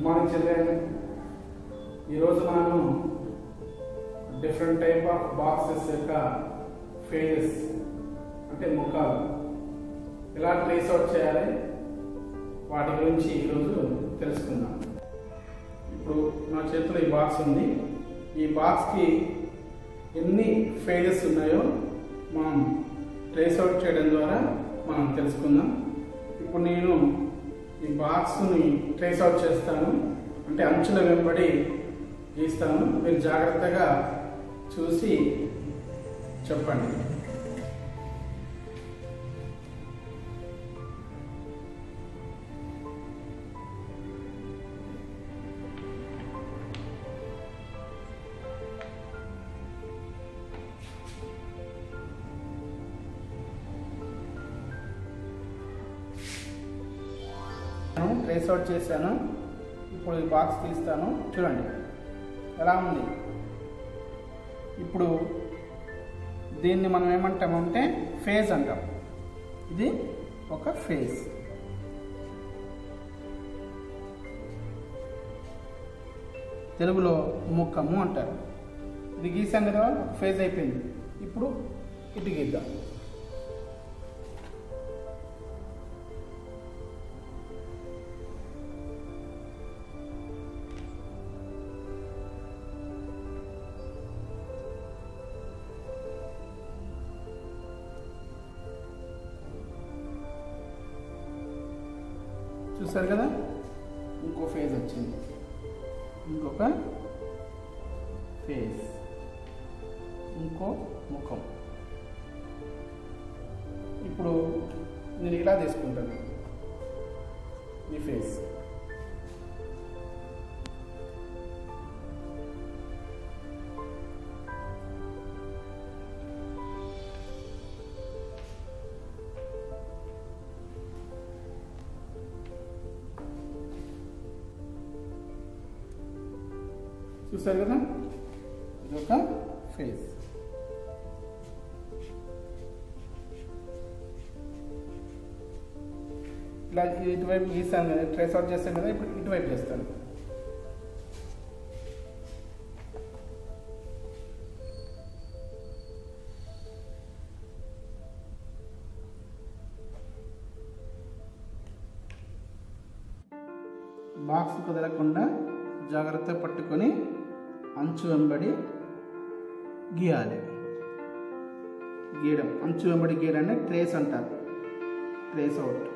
Morning children ఈరోజు మనము different type of boxes యొక్క ఫేజెస్ అంటే ముఖాలు ఎలా ట్రేస్ అవుట్ చేయాలి వాటి గురించి ఈరోజు తెలుసుకుందాం ఇప్పుడు నా చేతిలో ఈ బాక్స్ ఉంది ఈ బాక్స్కి ఎన్ని ఫేజెస్ ఉన్నాయో మనం ట్రేస్ అవుట్ చేయడం ద్వారా మనం తెలుసుకుందాం ఇప్పుడు నేను ఈ బాక్స్ని ట్రేస్ అవుట్ చేస్తాను అంటే అంచుల వెంబడి గీస్తాను మీరు జాగ్రత్తగా చూసి చెప్పండి నేను ట్రేస్ అవుట్ చేశాను ఇప్పుడు ఈ బాక్స్ తీస్తాను చూడండి ఎలా ఉంది ఇప్పుడు దీన్ని మనం ఏమంటామంటే ఫేజ్ అంటాం ఇది ఒక ఫేజ్ తెలుగులో ముఖము అంటారు ఇది గీసాం కదా ఒక ఫేజ్ అయిపోయింది ఇప్పుడు ఇటు గీద్దాం చూసారు కదా ఇంకో ఫేజ్ వచ్చింది ఇంకొక ఫేజ్ ఇంకో ముఖం ఇప్పుడు నేను ఇలా తీసుకుంటాను ఈ ఫేజ్ చూసారు కదా ఇది ఒక ఫేజ్ ఇలా ఇటువైపు గీసాను కదా ట్రేస్ అవుట్ చేస్తాను కదా ఇప్పుడు ఇటువైపు చేస్తాను బాక్స్ కుదరకుండా జాగ్రత్త పట్టుకొని అంచు వెంబడి గీయాలి గీయడం అంచు వెంబడి గీయడాన్ని ట్రేస్ అంటారు ట్రేస్ అవుట్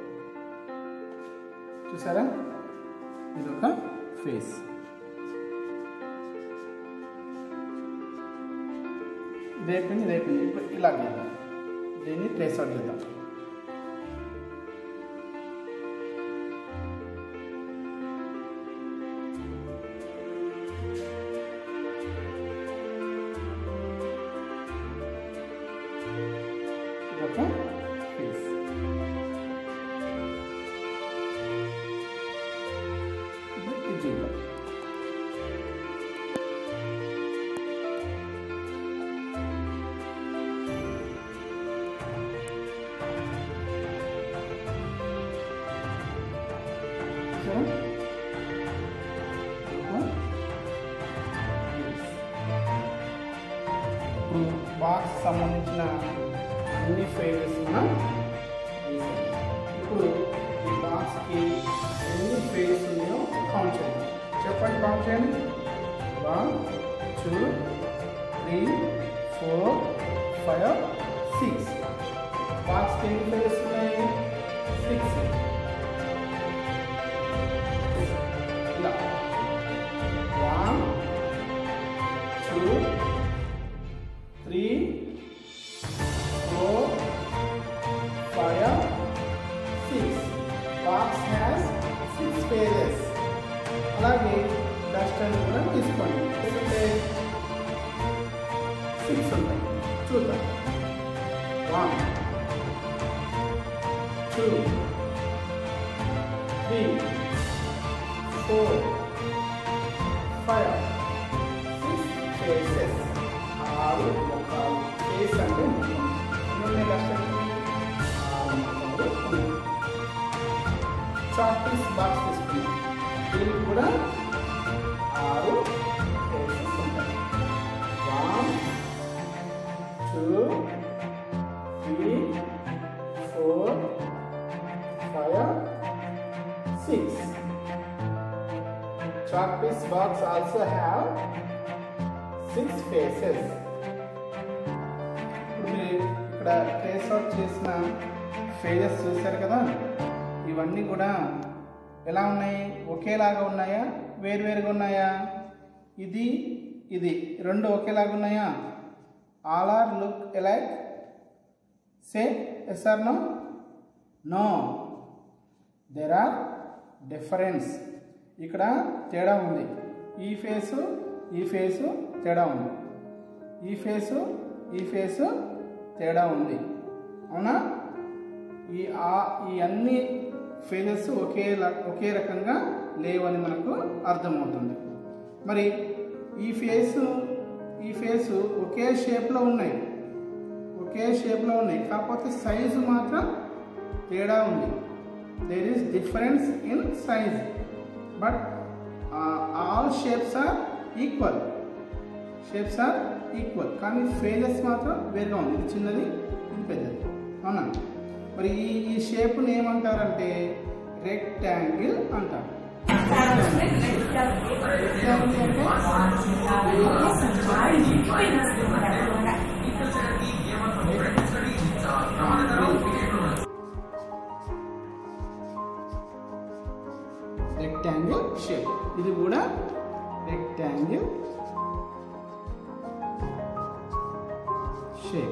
చూసారా ఇది ఒక ఫేస్ ఇది అయిపోయింది ఇది అయిపోయింది ఇప్పుడు ఇలా గీద్దాం దీన్ని ట్రేస్ అవుట్ చేద్దాం ఒక ఫేస్ ఇప్పుడు ఇది చూద్దాం చూసారా? ఒక face. ఇప్పుడు బాక్స్ సంబంధించిన అన్ని ఫేజెస్ మనం గీసాం. ఇప్పుడు ఈ బాక్స్కి ఎన్ని ఫేజెస్ ఉన్నాయో కౌంట్ చేయండి చెప్పండి కౌంట్ చేయండి one two three four five six బాక్స్కి ఎన్ని ఫేజెస్ ఉన్నాయి సిక్స్ ఇలా one two three four, five, six. Box has six pages. అలాగే డస్టర్ కూడా తీసుకోండి సిక్స్ ఉంటాయి చూద్దాం one two three four five six faces ఆరు ముఖాలు ఫేస్ అంటే ముఖం ఎన్ని లక్షలకి ఆరు ముఖాలు ఉన్నాయి చాక్ పీస్ బాక్స్ తీసుకున్నాం దీనికి కూడా ఆరు ఫేసెస్ ఉంటాయి one two three four five six chalk piece box also have six faces ఇప్పుడు మీరు ఇక్కడ ట్రేస్ అవుట్ చేసిన ఫేజెస్ చూశారు కదా ఇవన్నీ కూడా ఎలా ఉన్నాయి ఒకేలాగా ఉన్నాయా వేరువేరుగా ఉన్నాయా ఇది ఇది రెండు ఒకేలాగా ఉన్నాయా all are look alike say yes or no no there are difference ఇక్కడ తేడా ఉంది ఈ ఫేసు ఈ ఫేసు తేడా ఉంది ఈ ఫేసు ఈ ఫేసు తేడా ఉంది అవునా ఈ ఆ ఈ అన్ని ఫేజెస్ ఒకే ల- ఒకే రకంగా లేవని మనకు అర్థమవుతుంది మరి ఈ ఫేసు ఈ ఫేసు ఒకే షేప్లో ఉన్నాయి ఒకే షేప్లో ఉన్నాయి కాకపోతే సైజు మాత్రం తేడా ఉంది there is difference in size but all shapes are equal shapes are equal కానీ ఫేజెస్ మాత్రం వేరుగా ఉంది ఇది చిన్నది ఇది పెద్దది అవునా మరి ఈ ఈ షేప్ని ఏమంటారంటే రెక్టాంగిల్ అంటారు రెక్టాంగిల్ షేప్ ఇది కూడా rectangle shape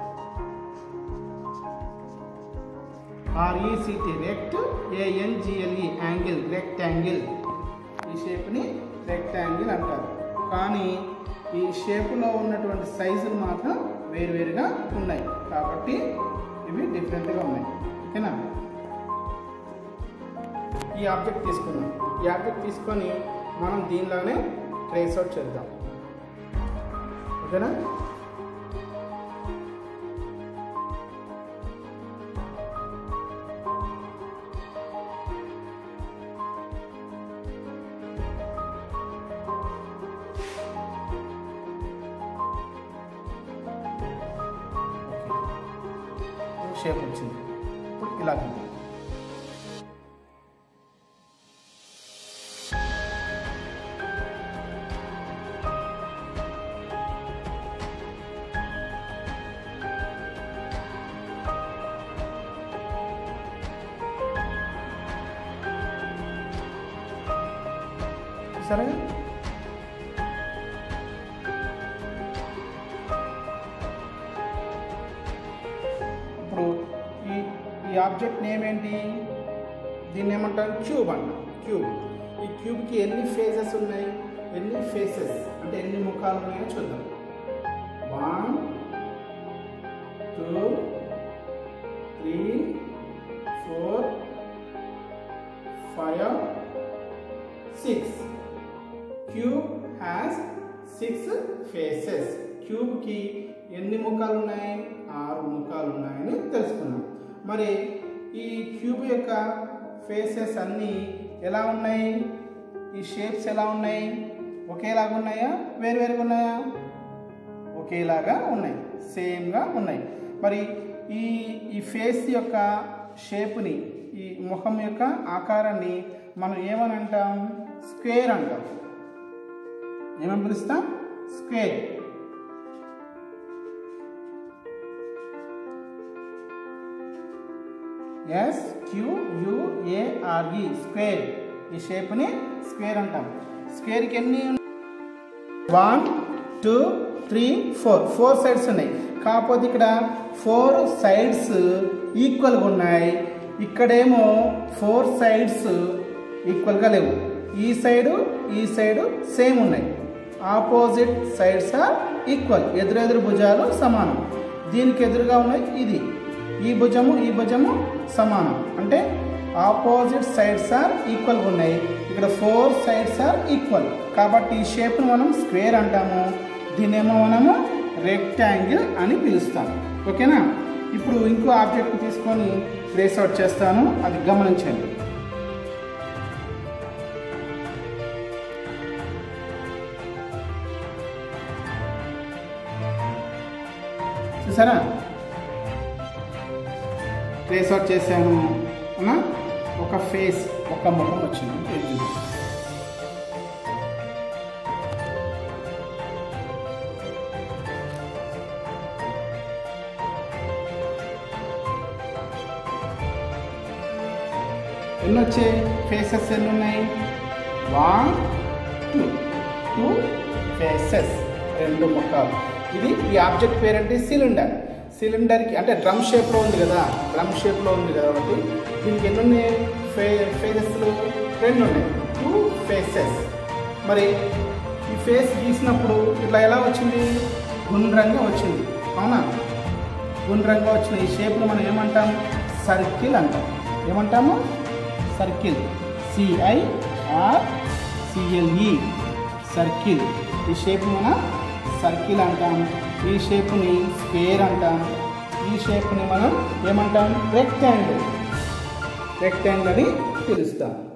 R E C T rect A N G L E angle rectangle ఈ షేప్ని రెక్టాంగిల్ అంటారు కానీ ఈ షేపులో ఉన్నటువంటి సైజులు మాత్రం వేరువేరుగా ఉన్నాయి కాబట్టి ఇవి డిఫరెంట్గా ఉన్నాయి ఓకేనా ఈ ఆబ్జెక్ట్ తీసుకుందాం ఈ ఆబ్జెక్ట్ తీసుకొని మనం దీనిలోనే ట్రేస్ అవుట్ చేద్దాం ఓకేనా షేప్ వచ్చింది ఇప్పుడు ఇలా ఉంది. సరే ఇప్పుడు ఈ ఈ ఆబ్జెక్ట్ నేమ్ ఏంటి దీన్ని ఏమంటారు క్యూబ్ అంట క్యూబ్ ఈ క్యూబ్కి ఎన్ని ఫేజెస్ ఉన్నాయి ఎన్ని ఫేసెస్ అంటే ఎన్ని ముఖాలు ఉన్నాయో చూద్దాం one two three four five six cube has six faces క్యూబ్కి ఎన్ని ముఖాలు ఉన్నాయి ఆరు ముఖాలు ఉన్నాయని తెలుసుకున్నాం మరి ఈ క్యూబ్ యొక్క ఫేసెస్ అన్నీ ఎలా ఉన్నాయి ఈ షేప్స్ ఎలా ఉన్నాయి ఒకేలాగా ఉన్నాయా వేరువేరుగా ఉన్నాయా ఒకేలాగా ఉన్నాయి సేమ్గా ఉన్నాయి మరి ఈ ఈ ఫేస్ యొక్క షేప్ని ఈ ముఖం యొక్క ఆకారాన్ని మనం ఏమని అంటాం స్క్వేర్ అంటాం ఏమని పిలుస్తాం square S Q U A R E square ఈ షేప్ని స్క్వేర్ అంటాం స్క్వేర్కి ఎన్ని one two three four four sides ఉన్నాయి కాకపోతే ఇక్కడ ఫోర్ సైడ్స్ ఈక్వల్గా ఉన్నాయి ఇక్కడేమో ఫోర్ సైడ్స్ ఈక్వల్గా లేవు ఈ సైడు ఈ సైడు సేమ్ ఉన్నాయి ఆపోజిట్ సైడ్స్ ఆర్ ఈక్వల్ ఎదురెదురు భుజాలు సమానం దీనికి ఎదురుగా ఉన్నాయి ఇది ఈ భుజము ఈ భుజము సమానం అంటే ఆపోజిట్ సైడ్స్ ఆర్ ఈక్వల్గా ఉన్నాయి ఇక్కడ ఫోర్ సైడ్స్ ఆర్ ఈక్వల్ కాబట్టి ఈ షేప్ను మనం స్క్వేర్ అంటాము దీన్నేమో మనము రెక్టాంగిల్ అని పిలుస్తాం ఓకేనా ఇప్పుడు ఇంకో ఆబ్జెక్ట్ తీసుకొని ట్రేస్ అవుట్ చేస్తాను అది గమనించండి చూసారా ట్రేస్ అవుట్ చేశాను అవునా ఒక ఫేస్ ఒక ముఖం వచ్చింది ఇది చూడు. ఎన్ని వచ్చాయి ఫేసెస్ ఎన్ని ఉన్నాయి వన్ టూ టూ ఫేసెస్ రెండు ముఖాలు ఇది ఈ ఆబ్జెక్ట్ పేరేంటి సిలిండర్ సిలిండర్కి అంటే డ్రమ్ షేప్లో ఉంది కదా డ్రమ్ షేప్లో ఉంది కాబట్టి దీనికి ఎన్ని ఉన్నాయి ఫే ఫేసెస్లు రెండు ఉన్నాయి టూ ఫేసెస్ మరి ఈ ఫేస్ గీసినప్పుడు ఇట్లా ఎలా వచ్చింది గుండ్రంగా వచ్చింది అవునా గుండ్రంగా వచ్చిన ఈ షేప్ను మనం ఏమంటాం సర్కిల్ అంటాం ఏమంటాము సర్కిల్ సిఐఆర్ సిఎల్ఈ సర్కిల్ ఈ షేప్ మనం సర్కిల్ అంటాం ఈ షేప్ని స్క్వేర్ అంటాం ఈ షేప్ని మనం ఏమంటాం రెక్టాంగిల్ రెక్టాంగిల్ అని పిలుస్తాం